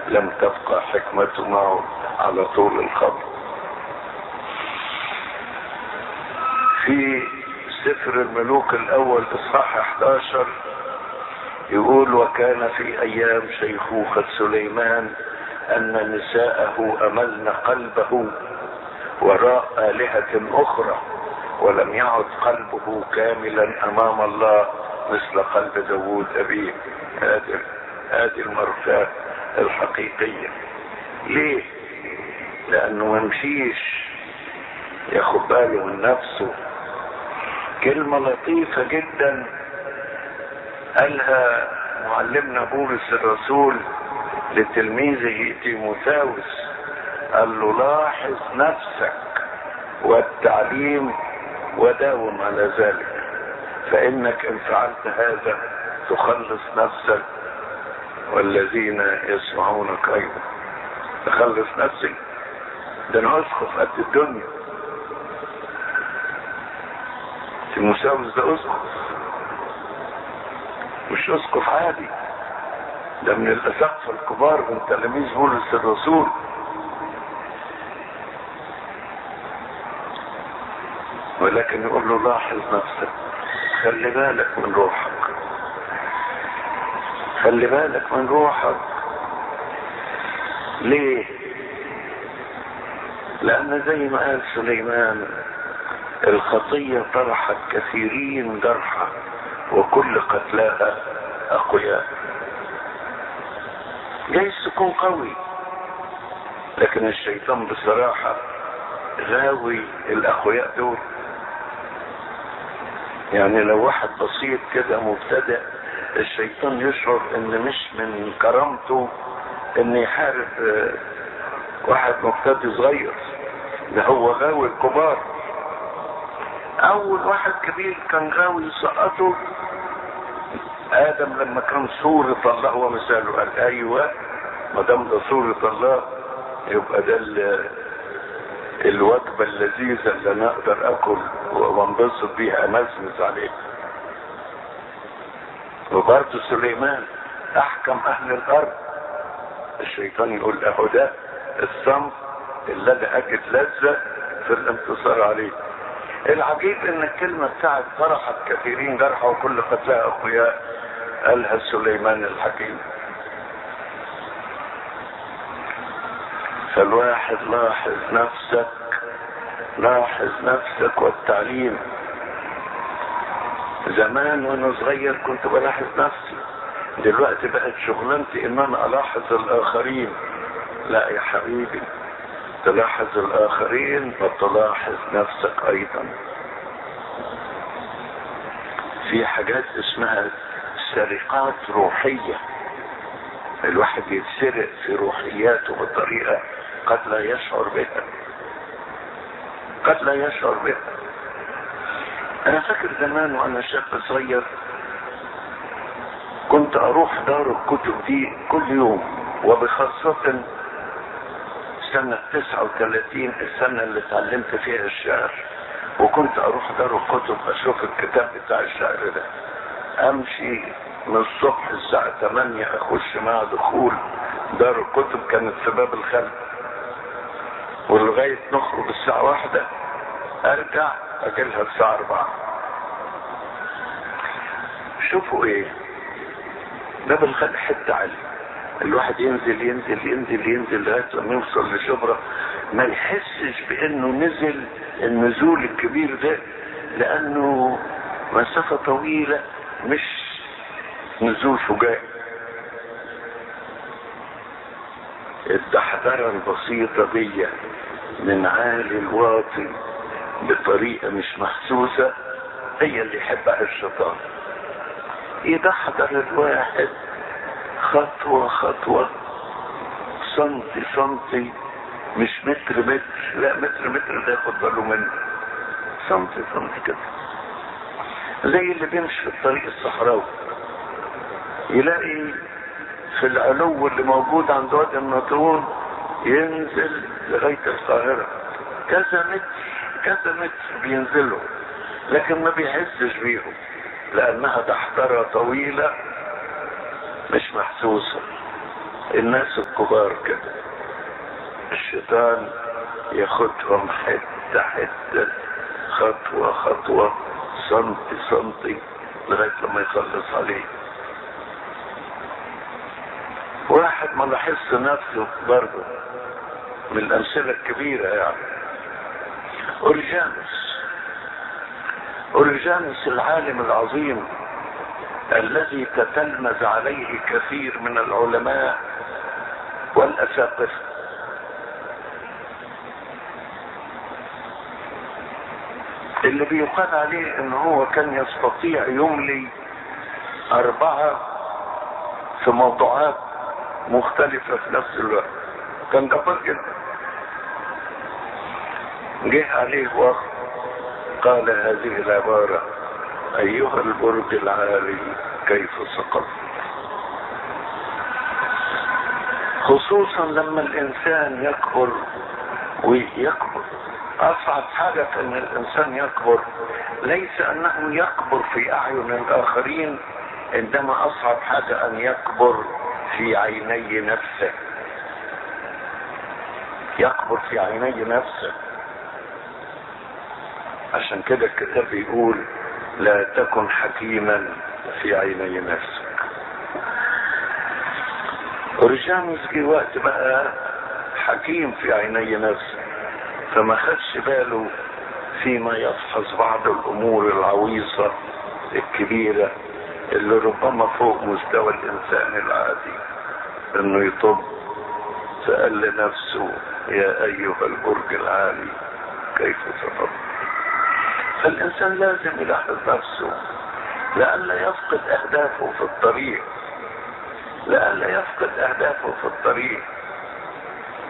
لم تبقى حكمته معه على طول الخط في سفر الملوك الاول اصحاح 11 يقول وكان في ايام شيخوخة سليمان ان نساءه املن قلبه وراء الهة اخرى ولم يعد قلبه كاملا امام الله مثل قلب داوود ابيه هذه هذه المرفاه الحقيقية ليه لانه ما مشيش ياخد باله من نفسه كلمة لطيفة جدا قالها معلمنا بولس الرسول لتلميذه تيموثاوس قال له لاحظ نفسك والتعليم وداوم على ذلك فانك ان فعلت هذا تخلص نفسك والذين يسمعونك ايضا تخلص نفسي ده انا اسقف قد الدنيا تيموثاوس ده اسقف مش اسقف عادي ده من الاساقفه الكبار من تلاميذ بولس الرسول ولكن يقول له لاحظ نفسك خلي بالك من روحك خلي بالك من روحك ليه لان زي ما قال سليمان الخطية طرحت كثيرين جرحى وكل قتلاها اقوياء جايز تكون قوي لكن الشيطان بصراحة غاوي الاقوياء دول يعني لو واحد بسيط كده مبتدئ الشيطان يشعر ان مش من كرامته ان يحارب واحد مبتدئ صغير ده هو غاوي الكبار اول واحد كبير كان غاوي يسقطه ادم لما كان صورة الله ومثاله قال ايوه ما دام ده صورة الله يبقى ده الوجبة اللذيذة اللي انا اقدر اكل وانبسط بيها امزمز عليه وبرضه سليمان احكم اهل الارض الشيطان يقول اهو ده الصمت اللي انا اجد لذة في الانتصار عليه العجيب ان الكلمة بتاعت فرحت كثيرين جرحى وكل قتلاها اخوياء قالها سليمان الحكيم فالواحد لاحظ نفسك لاحظ نفسك والتعليم زمان وانا صغير كنت بلاحظ نفسي دلوقتي بقت شغلانتي ان انا الاحظ الاخرين لا يا حبيبي تلاحظ الاخرين وتلاحظ نفسك ايضا في حاجات اسمها سرقات روحية الواحد يتسرق في روحياته بطريقة قد لا يشعر بها قد لا يشعر بها انا فاكر زمان وانا شاب صغير كنت اروح دار الكتب دي كل يوم وبخاصة سنة 39 السنة اللي اتعلمت فيها الشعر وكنت اروح دار الكتب اشوف الكتاب بتاع الشعر ده امشي من الصبح الساعة 8 اخش مع دخول دار الكتب كانت في باب الخلف ولغاية نخرج الساعة واحدة ارجع اجيلها الساعة 4 شوفوا ايه باب الخلف حتة عالية الواحد ينزل ينزل ينزل ينزل لغايه لما يوصل لشبرا ما يحسش بانه نزل النزول الكبير ده لانه مسافه طويله مش نزول فجائي الدحضرة البسيطة دي من عالي الواطي بطريقة مش محسوسة هي اللي يحبها الشيطان يدحضر الواحد خطوة خطوة سنتي سنتي مش متر متر لا متر متر ده ياخد باله منه سنتي سنتي كده زي اللي بيمشي في الطريق الصحراوي يلاقي في العلو اللي موجود عند وادي النطرون ينزل لغاية القاهرة كذا متر كذا متر بينزلوا لكن ما بيحسش بيهم لأنها تحترى طويلة مش محسوسة الناس الكبار كده الشيطان ياخدهم حتة حتة خطوة خطوة سنتي سنتي لغاية لما يخلص عليه واحد ما لاحظش نفسه برضه من الأمثلة الكبيرة يعني أورجانوس أورجانوس العالم العظيم الذي تتلمذ عليه كثير من العلماء والأساقفة اللي بيقال عليه ان هو كان يستطيع يملي اربعة في موضوعات مختلفة في نفس الوقت كان جبار جدا جه عليه وقت قال هذه العبارة ايها البرج العالي كيف سقط خصوصا لما الانسان يكبر ويكبر اصعب حاجة في ان الانسان يكبر ليس انه يكبر في اعين الاخرين انما اصعب حاجة ان يكبر في عيني نفسه يكبر في عيني نفسه عشان كده الكتاب بيقول لا تكن حكيما في عيني نفسك اورجانوس جه وقت بقى حكيم في عيني نفسه فما خدش باله فيما يفحص بعض الامور العويصة الكبيرة اللي ربما فوق مستوى الانسان العادي انه يطب فقال لنفسه يا ايها البرج العالي كيف سقط فالانسان لازم يلاحظ نفسه لئلا يفقد اهدافه في الطريق لئلا يفقد اهدافه في الطريق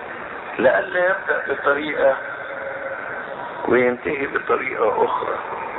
لئلا يبدا بطريقه وينتهي بطريقه اخرى